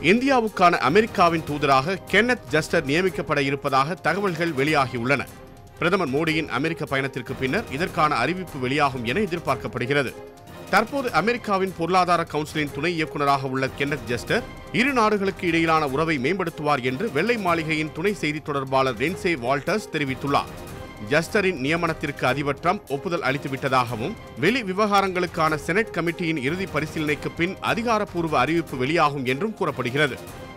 இந்தியாவுக்கான அமெரிக்காவின் தூதராக கென்னத் ஜஸ்டர் நியமிக்கப்பட இருப்பதாக தகவல்கள் வெளியாகியுள்ளன பிரதமர் மோடியின் அமெரிக்க பயணத்திற்கு பின்னர் இதற்கான அறிவிப்பு வெளியாகும் என எதிர்பார்க்கப்படுகிறது தற்போது அமெரிக்காவின் பொருளாதார கவுன்சிலின் துணை இயக்குநராக உள்ள கென்னத் ஜஸ்டர் இரு நாடுகளுக்கு இடையிலான உறவை மேம்படுத்துவார் என்று வெள்ளை மாளிகையின் துணை செய்தி தொடர்பாளர் ரென்சே வால்டர்ஸ் தெரிவித்துள்ளார் ஜஸ்டரின் நியமனத்திற்கு அதிபர் ட்ரம்ப் ஒப்புதல் அளித்துவிட்டதாகவும் வெளி விவகாரங்களுக்கான செனட் கமிட்டியின் இறுதி பரிசீலனைக்கு பின் அதிகாரப்பூர்வ அறிவிப்பு வெளியாகும் என்றும் கூறப்படுகிறது